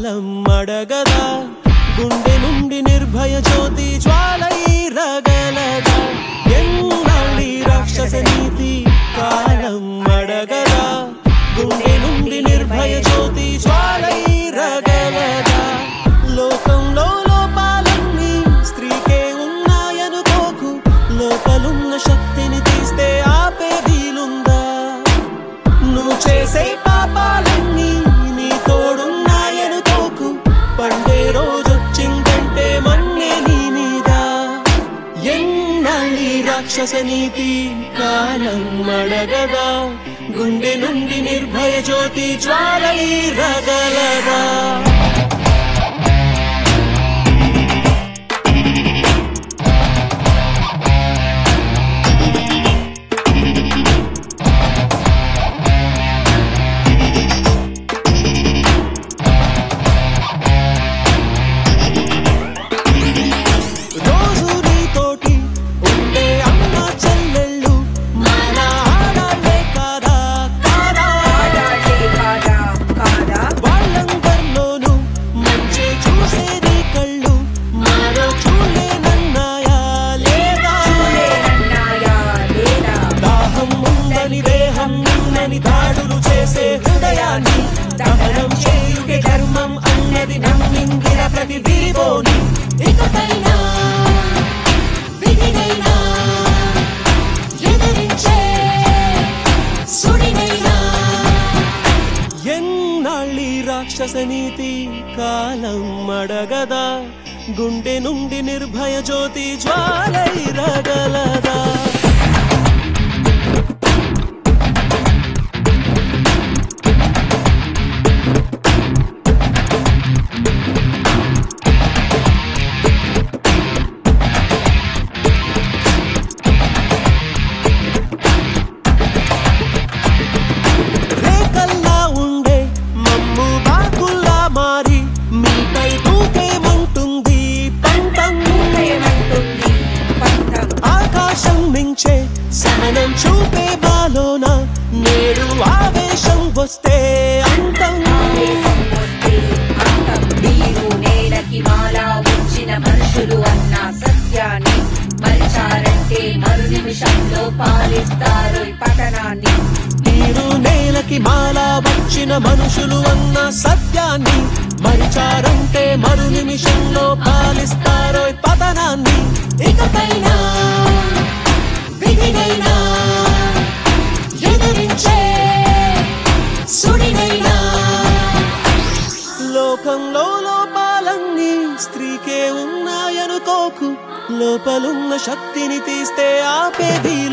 కాలం అడగదా గుండె నుండి నిర్భయ జ్యోతి జ్వాలై రగలదా ఎన్నాళ్ళి రాక్షస నీతి కాలం అడగదా గుండె నుండి నిర్భయ జ్యోతి జ్వాలై రగలదా లోకంలో లోపాలన్నీ స్త్రీకే ఉన్నాయనుకోకు లోపలున్న శక్తిని తీస్తే ఆపే వీలుందా నువ్వు చేసే పాపాలన్నీ నీ తోడున్నాయనుకోకు పండే రోజొచ్చిందంటే మన్నే నీ మీద ఎన్నాళ్ళి రాక్షస నీతి కాలం అడగదా గుండె నుండి నిర్భయ జ్యోతి జ్వాలై రగలదా రోజు నీతోటి ఉండే అమ్మ చెల్లెళ్ళు మన ఆడాళ్ళే కాదా కాదా ఆడాళ్ళే కాదా కాదా వాళ్ళందరిలోనూ మంచి చూసేది కళ్ళు మరో చూడలేనన్నాయా లేదా లేనన్నాయా లేదా దాహం ఉందని దేహం నిన్నని దాడులు చేసే హృదయాన్ని దహనం చేయుగే ధర్మం అన్నది నమ్మింగిన ప్రతి వీవోని ఇకపైనా విధినైనా ఎదిరించే సుడినైనా ఎన్నాళ్ళి రాక్షస నీతి కాలం అడగదా గుండె నుండి నిర్భయ జ్యోతి జ్వాలై రగలదా రేకల్లా ఉండే మమ్ము బాకుల్లా మారి మీపై దూకేమంటుంది పంతం ఏమంటుంది పంతం ఆకాశం మించే సహనం చూపే బాలోన నేడు ఆవేశం వస్తే అంతం ఆవేశం వస్తే అంతం నీరు నేలకి మాలా ఉంచిన మనుషులు అన్న సత్యాన్ని మరిచారంటే మరు నిమిషంలో పాలిస్తారు ఈ పతనాన్ని నీరు నేలకి మాలా వచ్చిన మనుషులు అన్న సత్యాన్ని మరిచారంటే మరు నిమిషంలో పాలిస్తారో పతనాన్ని ఇకపైనా విధినైనా ఎదిరించే సుడినైనా లోకంలో లోపాలన్నీ స్త్రీకే ఉన్నాయనుకోకు లోపలున్న శక్తిని తీస్తే ఆపేది